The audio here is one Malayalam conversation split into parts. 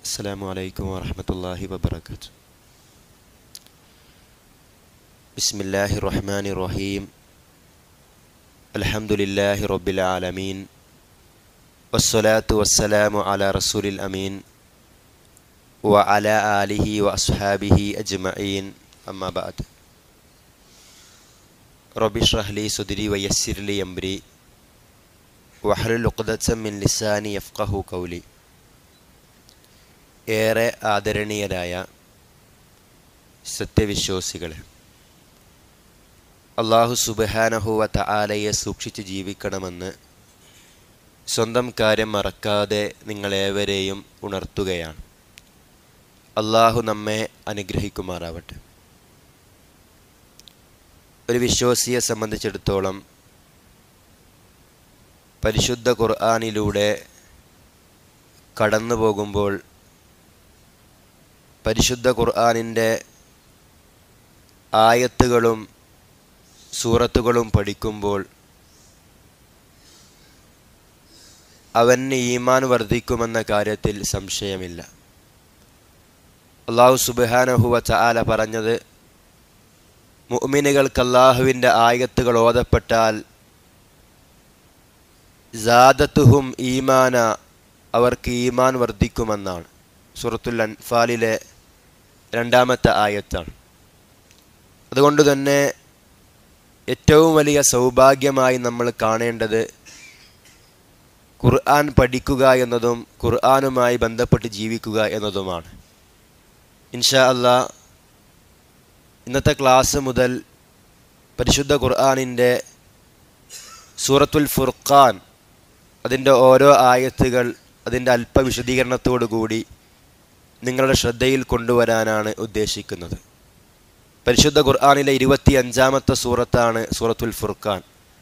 السلام عليكم ورحمة الله وبركاته بسم الله الرحمن الرحيم الحمد لله رب العالمين والصلاة والسلام على رسول الأمين وعلى آله وأصحابه أجمعين أما بعد رب اشرح لي صدري ويسر لي أمري വഹലുൽ ഉഖ്ദത്തം മിൻ ലിസാനി യഫ്ഖഹു കൗലി ഏറെ ആദരണീയരായ സത്യവിശ്വാസികളെ അള്ളാഹു സുബഹാനഹുവ തആലയെ സൂക്ഷിച്ച് ജീവിക്കണമെന്ന് സ്വന്തം കാര്യം മറക്കാതെ നിങ്ങളേവരെയും ഉണർത്തുകയാണ് അള്ളാഹു നമ്മെ അനുഗ്രഹിക്കുമാറാവട്ടെ ഒരു വിശ്വാസിയെ സംബന്ധിച്ചിടത്തോളം പരിശുദ്ധ ഖുർആാനിലൂടെ കടന്നു പോകുമ്പോൾ പരിശുദ്ധ ഖുർആാനിൻ്റെ ആയത്തുകളും സൂറത്തുകളും പഠിക്കുമ്പോൾ അവന് ഈമാൻ വർദ്ധിക്കുമെന്ന കാര്യത്തിൽ സംശയമില്ല അള്ളാഹു സുബാനഹുവ ചാല പറഞ്ഞത് മുഅ്മിനുകൾക്ക് അള്ളാഹുവിൻ്റെ ആയത്തുകൾ ഓതപ്പെട്ടാൽ ജാദത്തുഹും ഈമാന അവർക്ക് ഈമാൻ വർദ്ധിക്കുമെന്നാണ് സുറത്തുൽ അൻഫാലിലെ രണ്ടാമത്തെ ആയത്താണ് അതുകൊണ്ട് തന്നെ ഏറ്റവും വലിയ സൗഭാഗ്യമായി നമ്മൾ കാണേണ്ടത് ഖുർആൻ പഠിക്കുക എന്നതും ഖുർആനുമായി ബന്ധപ്പെട്ട് ജീവിക്കുക എന്നതുമാണ് ഇൻഷാ അല്ലാ ഇന്നത്തെ ക്ലാസ് മുതൽ പരിശുദ്ധ ഖുർആാനിൻ്റെ സൂറത്തുൽ ഫുർഖാൻ അതിൻ്റെ ഓരോ ആയത്തുകൾ അതിൻ്റെ അല്പ വിശദീകരണത്തോടു കൂടി നിങ്ങളുടെ ശ്രദ്ധയിൽ കൊണ്ടുവരാനാണ് ഉദ്ദേശിക്കുന്നത് പരിശുദ്ധ ഖുർആാനിലെ ഇരുപത്തി അഞ്ചാമത്തെ സൂറത്താണ് സൂറത്തുൽ ഫുർഖാൻ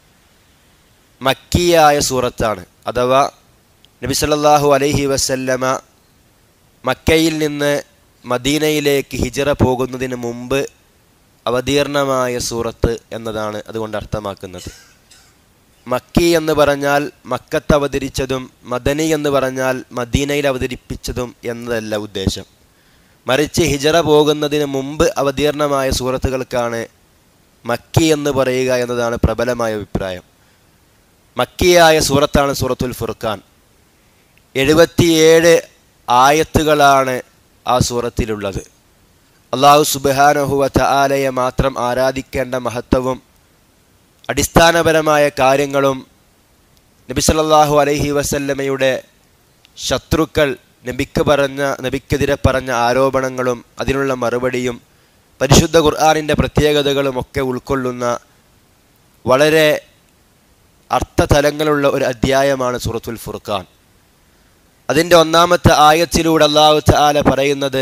മക്കിയായ സൂറത്താണ് അഥവാ നബി സല്ലല്ലാഹു അലൈഹി വസല്ലമ മക്കയിൽ നിന്ന് മദീനയിലേക്ക് ഹിജറ പോകുന്നതിന് മുമ്പ് അവതീർണമായ സൂറത്ത് എന്നതാണ് അതുകൊണ്ട് അർത്ഥമാക്കുന്നത് മക്കി എന്ന് പറഞ്ഞാൽ മക്കത്ത് അവതരിച്ചതും മദനി എന്ന് പറഞ്ഞാൽ മദീനയിൽ അവതരിപ്പിച്ചതും എന്നതല്ല ഉദ്ദേശം മറിച്ച് ഹിജറ പോകുന്നതിന് മുമ്പ് അവതീർണമായ സൂറത്തുകൾക്കാണ് മക്കി എന്ന് പറയുക എന്നതാണ് പ്രബലമായ അഭിപ്രായം മക്കിയായ സൂറത്താണ് സൂറത്തുൽ ഫുർഖാൻ എഴുപത്തിയേഴ് ആയത്തുകളാണ് ആ സൂറത്തിലുള്ളത് അള്ളാഹു സുബാനഹുവ ആലയെ മാത്രം ആരാധിക്കേണ്ട മഹത്വവും അടിസ്ഥാനപരമായ കാര്യങ്ങളും നബി സല്ലല്ലാഹു അലൈഹി വസല്ലമയുടെ ശത്രുക്കൾ നബിക്ക് പറഞ്ഞ നബിക്കെതിരെ പറഞ്ഞ ആരോപണങ്ങളും അതിനുള്ള മറുപടിയും പരിശുദ്ധ ഖുർആാനിൻ്റെ പ്രത്യേകതകളും ഒക്കെ ഉൾക്കൊള്ളുന്ന വളരെ അർത്ഥതലങ്ങളുള്ള ഒരു അധ്യായമാണ് സൂറത്തുൽ ഫുർഖാൻ അതിൻ്റെ ഒന്നാമത്തെ ആയത്തിലൂടെ അള്ളാഹു താല പറയുന്നത്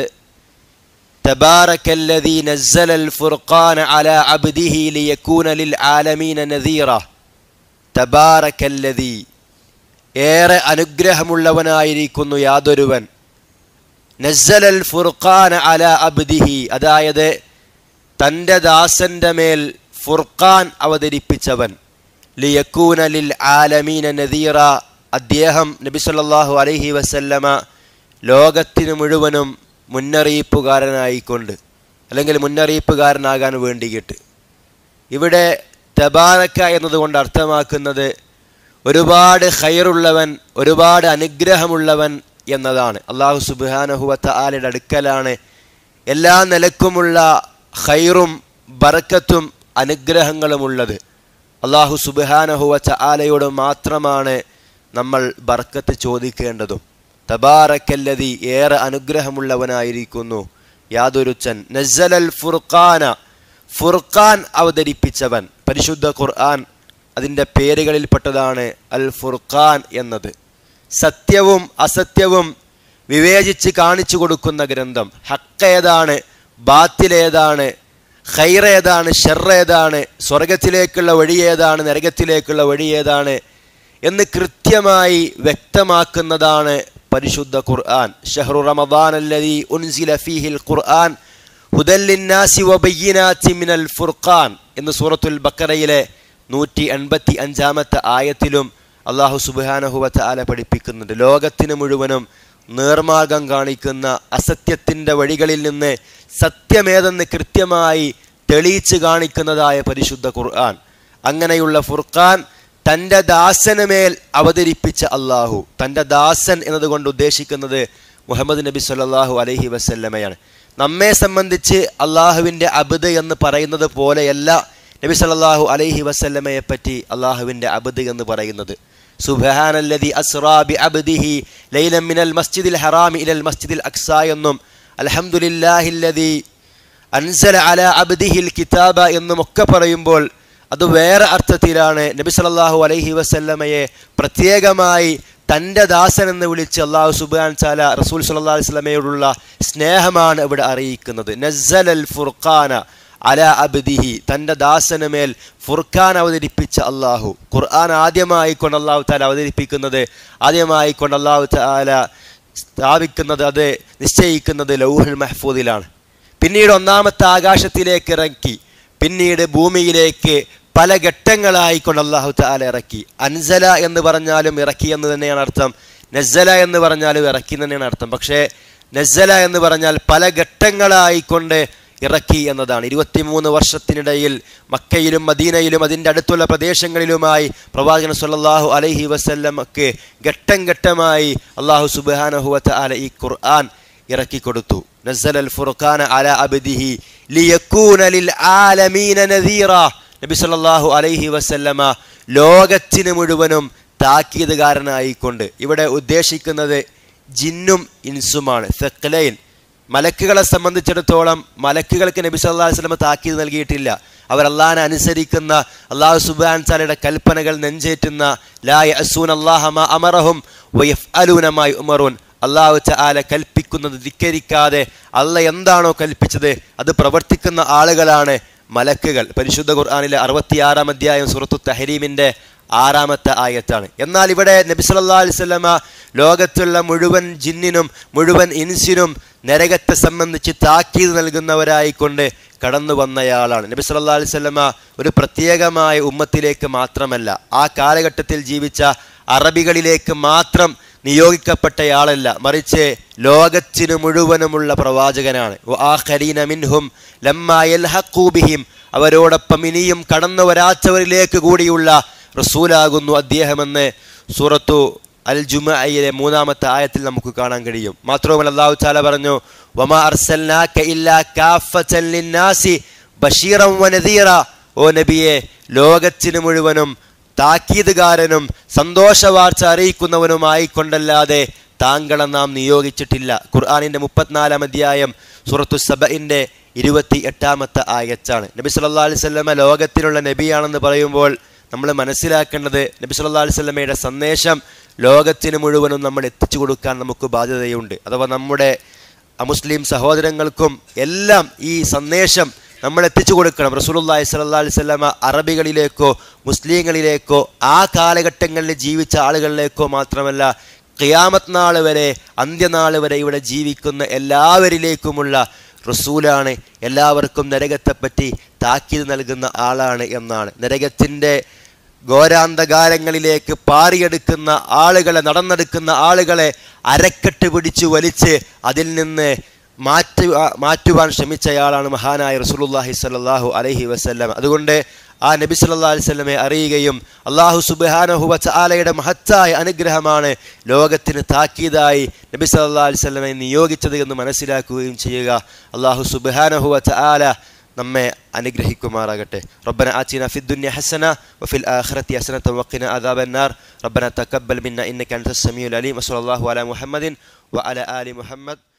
تبارك الذي نزل الفرقان على عبده ليكون للعالمين نذيرا تبارك الذي ഏറെ അനുഗ്രഹമുള്ളവനായിരിക്കുന്നു യാതൊരുവൻ നസ്സൽ അൽ ഫുർഖാൻ അല അബ്ദിഹി അതായത് തൻ്റെ ദാസന്റെ മേൽ ഫുർഖാൻ അവതരിപ്പിച്ചവൻ ലിയക്കൂന ലിൽ ആലമീന നദീറ അദ്ദേഹം നബി സല്ലല്ലാഹു അലൈഹി വസല്ലമ ലോകത്തിന് മുഴുവനും മുന്നറിയിപ്പുകാരനായിക്കൊണ്ട് അല്ലെങ്കിൽ മുന്നറിയിപ്പുകാരനാകാൻ വേണ്ടിയിട്ട് ഇവിടെ തബാരക്ക എന്നതുകൊണ്ട് അർത്ഥമാക്കുന്നത് ഒരുപാട് ഹൈറുള്ളവൻ ഒരുപാട് അനുഗ്രഹമുള്ളവൻ എന്നതാണ് അള്ളാഹു സുബാനഹുവത്ത ആലയുടെ അടുക്കലാണ് എല്ലാ നിലക്കുമുള്ള ഹൈറും ബറക്കത്തും അനുഗ്രഹങ്ങളുമുള്ളത് അള്ളാഹു സുബാനഹുവച്ച ആലയോട് മാത്രമാണ് നമ്മൾ ബർക്കത്ത് ചോദിക്കേണ്ടതും തബാറക്കല്ലതി ഏറെ അനുഗ്രഹമുള്ളവനായിരിക്കുന്നു യാതൊരുച്ചൻ നസലൽ ഫുർഖാന ഫുർഖാൻ അവതരിപ്പിച്ചവൻ പരിശുദ്ധ ഖുർആൻ അതിൻ്റെ പേരുകളിൽപ്പെട്ടതാണ് അൽ ഫുർഖാൻ എന്നത് സത്യവും അസത്യവും വിവേചിച്ച് കാണിച്ചു കൊടുക്കുന്ന ഗ്രന്ഥം ഹക്കേതാണ് ബാത്തിലേതാണ് ഹൈറേതാണ് ഷെറേതാണ് സ്വർഗത്തിലേക്കുള്ള വഴി ഏതാണ് നരകത്തിലേക്കുള്ള വഴി ഏതാണ് എന്ന് കൃത്യമായി വ്യക്തമാക്കുന്നതാണ് പരിശുദ്ധ ഖുർആൻ ഷഹ്റു റമദാൻ അല്ലദീ ഉൻസില ഫീഹിൽ ഖുർആൻ ഹുദല്ലിന്നാസി വബയ്യിനാത്തി മിനൽ ഫുർഖാൻ എന്ന് സൂറത്തുൽ ബക്കറയിലെ നൂറ്റി എൺപത്തി അഞ്ചാമത്തെ ആയത്തിലും അള്ളാഹു സുബാനഹുവത്ത ആല പഠിപ്പിക്കുന്നുണ്ട് ലോകത്തിന് മുഴുവനും നേർമാർഗം കാണിക്കുന്ന അസത്യത്തിൻ്റെ വഴികളിൽ നിന്ന് സത്യമേതെന്ന് കൃത്യമായി തെളിയിച്ച് കാണിക്കുന്നതായ പരിശുദ്ധ ഖുർആൻ അങ്ങനെയുള്ള ഫുർഖാൻ തൻ്റെ ദാസന് മേൽ അവതരിപ്പിച്ച അള്ളാഹു തൻ്റെ ദാസൻ എന്നതുകൊണ്ട് ഉദ്ദേശിക്കുന്നത് മുഹമ്മദ് നബി സല്ലല്ലാഹു അലൈഹി വസല്ലമയാണ് നമ്മെ സംബന്ധിച്ച് അള്ളാഹുവിൻ്റെ അബദ് എന്ന് പറയുന്നത് പോലെയല്ല നബി സല്ലല്ലാഹു അലൈഹി വസല്ലമയെ പറ്റി അള്ളാഹുവിൻ്റെ അബദ് എന്ന് പറയുന്നത് സുബ്ഹാനല്ലദി അസ്റാ ബി അബ്ദിഹി ലൈലൻ മിനൽ മസ്ജിദിൽ ഹറാമി ഇലൽ മസ്ജിദിൽ അക്സ എന്നും അൽഹംദുലില്ലാഹില്ലദി അൻസല അല അബ്ദിഹിൽ കിതാബ എന്നും ഒക്കെ പറയുമ്പോൾ അത് വേറെ അർത്ഥത്തിലാണ് നബി സല്ലല്ലാഹു അലൈഹി വസല്ലമയെ പ്രത്യേകമായി തൻ്റെ ദാസൻ എന്ന് വിളിച്ച് അള്ളാഹു സുബാൻ ചാല റസൂൽ സല്ലല്ലാഹു അലൈഹി വസല്ലമയോടുള്ള സ്നേഹമാണ് ഇവിടെ അറിയിക്കുന്നത് നസ്സൽ അൽ ഫുർഖാന അല അബ്ദിഹി തൻ്റെ ദാസന് മേൽ ഫുർഖാൻ അവതരിപ്പിച്ച അള്ളാഹു ഖുർആൻ ആദ്യമായി കൊണ്ട് അള്ളാഹു താല അവതരിപ്പിക്കുന്നത് ആദ്യമായി കൊണ്ട് അള്ളാഹു താല സ്ഥാപിക്കുന്നത് അത് നിശ്ചയിക്കുന്നത് ലൗഹുൽ മഹ്ഫൂദിലാണ് പിന്നീട് ഒന്നാമത്തെ ആകാശത്തിലേക്ക് ഇറക്കി പിന്നീട് ഭൂമിയിലേക്ക് പല ഘട്ടങ്ങളായി കൊണ്ട് അള്ളാഹു താല ഇറക്കി അൻസല എന്ന് പറഞ്ഞാലും ഇറക്കി എന്ന് തന്നെയാണ് അർത്ഥം നസ്സല എന്ന് പറഞ്ഞാലും ഇറക്കി എന്ന് തന്നെയാണ് അർത്ഥം പക്ഷേ നസ്സല എന്ന് പറഞ്ഞാൽ പല ഘട്ടങ്ങളായി കൊണ്ട് ഇറക്കി എന്നതാണ് ഇരുപത്തിമൂന്ന് വർഷത്തിനിടയിൽ മക്കയിലും മദീനയിലും അതിൻ്റെ അടുത്തുള്ള പ്രദേശങ്ങളിലുമായി പ്രവാചകൻ സല്ലല്ലാഹു അലൈഹി വസല്ലമക്ക് ഘട്ടം ഘട്ടമായി അള്ളാഹു സുബ്ഹാനഹുവ തആല ഈ ഖുർആൻ ഇറക്കി കൊടുത്തു നസ്സല അൽ ഫുർഖാന അല അബ്ദിഹി ലിയകൂന ലിൽ ആലമീന നദീറ നബി സല്ലല്ലാഹു അലൈഹി വസല്ലമ ലോകത്തിന് മുഴുവനും താക്കീതുകാരനായിക്കൊണ്ട് ഇവിടെ ഉദ്ദേശിക്കുന്നത് ജിന്നും ഇൻസുമാണ് സെക്കലൈൻ മലക്കുകളെ സംബന്ധിച്ചിടത്തോളം മലക്കുകൾക്ക് നബി സല്ലല്ലാഹു അലൈഹി വസല്ലമ താക്കീത് നൽകിയിട്ടില്ല അവർ അള്ളാഹിനെ അനുസരിക്കുന്ന അള്ളാഹു സുബാൻ സാലയുടെ കൽപ്പനകൾ നെഞ്ചേറ്റുന്ന ലാ യഅസൂന അല്ലാഹ മാ അമറഹും വയഫ്അലൂന മാ യുമറൂൻ അള്ളാഹു ചാല കൽപ്പിക്കുന്നത് ധിക്കരിക്കാതെ അല്ല എന്താണോ കൽപ്പിച്ചത് അത് പ്രവർത്തിക്കുന്ന ആളുകളാണ് മലക്കുകൾ പരിശുദ്ധ ഖുർആാനിലെ അറുപത്തിയാറാം അധ്യായം സുറത്തു തഹരീമിന്റെ ആറാമത്തെ ആയത്താണ് എന്നാൽ ഇവിടെ നബി സല്ലല്ലാഹു അലൈഹി വസല്ലമ ലോകത്തുള്ള മുഴുവൻ ജിന്നിനും മുഴുവൻ ഇൻസിനും നരകത്തെ സംബന്ധിച്ച് താക്കീത് നൽകുന്നവരായിക്കൊണ്ട് കടന്നു വന്നയാളാണ് നബി സല്ലല്ലാഹു അലൈഹി വസല്ലമ ഒരു പ്രത്യേകമായ ഉമ്മത്തിലേക്ക് മാത്രമല്ല ആ കാലഘട്ടത്തിൽ ജീവിച്ച അറബികളിലേക്ക് മാത്രം നിയോഗിക്കപ്പെട്ടയാളല്ല മറിച്ച് ലോകത്തിനു മുഴുവനുമുള്ള പ്രവാചകനാണ് വആഖരീന മിൻഹും ലമ്മാ യൽഹഖൂ ബിഹിം അവരോടൊപ്പം ഇനിയും കടന്നു വരാത്തവരിലേക്ക് കൂടിയുള്ള റസൂലാകുന്നു അദ്ദേഹമെന്ന് സൂറത്തു അൽ ജുമയിലെ മൂന്നാമത്തെ ആയത്തിൽ നമുക്ക് കാണാൻ കഴിയും മാത്രവുമല്ല അള്ളാഹു താല പറഞ്ഞു വമാ അർസൽനാക ഇല്ലാ കാഫത്തൻ ലിന്നാസി ബഷീറൻ വനദീറ ഓ നബിയെ ലോകത്തിന് മുഴുവനും താക്കീതുകാരനും സന്തോഷവാർച്ച അറിയിക്കുന്നവനുമായി കൊണ്ടല്ലാതെ താങ്കളെ നാം നിയോഗിച്ചിട്ടില്ല ഖുർആാനിന്റെ മുപ്പത്തിനാലാം അധ്യായം സുറത്തു സബഇന്റെ ഇരുപത്തി എട്ടാമത്തെ ആയച്ചാണ് നബി സല്ലല്ലാഹു അലൈഹി വസല്ലമ ലോകത്തിനുള്ള നബിയാണെന്ന് പറയുമ്പോൾ നമ്മൾ മനസ്സിലാക്കേണ്ടത് നബി സല്ലല്ലാഹു അലൈഹി വസല്ലമയുടെ സന്ദേശം ലോകത്തിന് മുഴുവനും നമ്മൾ എത്തിച്ചു കൊടുക്കാൻ നമുക്ക് ബാധ്യതയുണ്ട് അഥവാ നമ്മുടെ അമുസ്ലിം സഹോദരങ്ങൾക്കും എല്ലാം ഈ സന്ദേശം നമ്മൾ എത്തിച്ചു കൊടുക്കണം റസൂലുള്ളാഹി സ്വല്ലല്ലാഹി അലൈഹി വസല്ലമ അറബികളിലേക്കോ മുസ്ലിങ്ങളിലേക്കോ ആ കാലഘട്ടങ്ങളിൽ ജീവിച്ച ആളുകളിലേക്കോ മാത്രമല്ല ഖിയാമത്ത് നാൾ വരെ അന്ത്യനാൾ വരെ ഇവിടെ ജീവിക്കുന്ന എല്ലാവരിലേക്കുമുള്ള റസൂലാണ് എല്ലാവർക്കും നരകത്തെപ്പറ്റി താക്കീത് നൽകുന്ന ആളാണ് എന്നാണ് നരകത്തിൻ്റെ ഘോരാന്തകാരങ്ങളിലേക്ക് പാറിയെടുക്കുന്ന ആളുകളെ നടന്നെടുക്കുന്ന ആളുകളെ അരക്കെട്ട് പിടിച്ചു വലിച്ച് അതിൽ നിന്ന് മാറ്റു മാറ്റുവാൻ ശ്രമിച്ചയാളാണ് മഹാനായ റസൂലുള്ളാഹി സ്വല്ലല്ലാഹു അലൈഹി വസല്ലം അതുകൊണ്ട് ആ നബി സല്ലല്ലാഹു അലൈഹി വസല്ലമയെ അറിയുകയും അള്ളാഹു സുബ്ഹാനഹു വതആലയുടെ മഹത്തായ അനുഗ്രഹമാണ് ലോകത്തിന് താക്കീതായി നബി സല്ലല്ലാഹു അലൈഹി വസല്ലമയെ നിയോഗിച്ചത് എന്ന് മനസ്സിലാക്കുകയും ചെയ്യുക അള്ളാഹു സുബ്ഹാനഹു വതആല നമ്മെ അനുഗ്രഹിക്കുമാറാകട്ടെ റബ്ബന ആതിന ഫി ദുനിയ ഹസന വഫിൽ ആഖിറതി ഹസനത വഖിന അദാബൻ നാർ റബ്ബന തഖബ്ബൽ മിന്ന ഇന്നക അൻതസ് സമീഉൽ അലീം വസല്ലല്ലാഹു അലാ മുഹമ്മദിൻ വഅല ആലി മുഹമ്മദ്